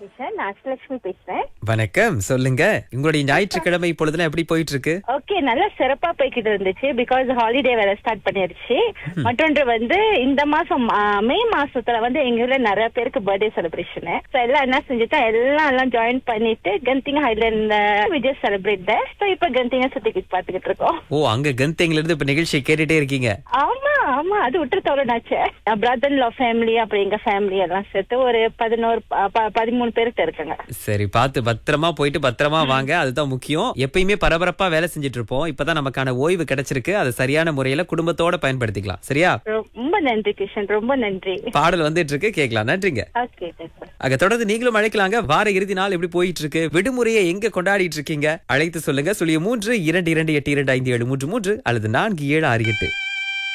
கிஷன் நான் அஷ்டலட்சுமி பேசுறேன் வணக்கம் சொல்லுங்க உங்களுடைய ஞாயிற்றுக்கிழமை பொழுதுலாம் எப்படி போயிட்டு இருக்கு ஓகே நல்லா சிறப்பா போய்கிட்டு இருந்துச்சு பிகாஸ் ஹாலிடே வேலை ஸ்டார்ட் பண்ணிருச்சு மற்றொன்று வந்து இந்த மாசம் ஆ, மே மாசத்துல வந்து எங்க ஊர்ல நிறைய பேருக்கு பர்த்டே செலிப்ரேஷன் ஸோ எல்லாம் என்ன செஞ்சுட்டோம் எல்லாம் எல்லாம் ஜாயின் பண்ணிட்டு கந்திங் ஹைலேண்ட் விஜய் செலிப்ரேட் ஸோ இப்ப கந்திங்க சுத்தி பார்த்துக்கிட்டு இருக்கோம் ஓ அங்க கந்தேங்ல இருந்து இப்ப நிகழ்ச்சியை கேட்டுட்டே இருக்கீங்க ஆமா ஆமா அது விட்டு தவறனாச்சு பிரதர் லா ஃபேமிலி அப்புறம் எங்க ஃபேமிலி எல்லாம் சேர்த்து ஒரு பதினோரு ப- ப- பதிமூணு பேருக்கு இருக்காங்க சரி பார்த்து பத்திரமா போயிட்டு பத்திரமா வாங்க அதுதான் முக்கியம் எப்பயுமே பரபரப்பா வேலை செஞ்சுட்டு இருப்போம் இப்பதான் நமக்கான ஓய்வு கிடைச்சிருக்கு அதை சரியான முறையில குடும்பத்தோட பயன்படுத்திக்கலாம் சரியா ரொம்ப நன்றி கிஷன் ரொம்ப நன்றி பாடல் வந்துட்டு இருக்கு கேட்கலாம் நன்றிங்க ஓகே தேங்க்யூ அங்க தொடர்ந்து நீங்களும் அழைக்கலாங்க வார இறுதி நாள் எப்படி போயிட்டு இருக்கு விடுமுறையை எங்க கொண்டாடிட்டு இருக்கீங்க அழைத்து சொல்லுங்க சுழிய மூன்று இரண்டு இரண்டு எட்டு இரண்டு ஐந்து ஏழு மூன்று மூன்று அல்லது நான்கு ஏழு ஆறு எட்டு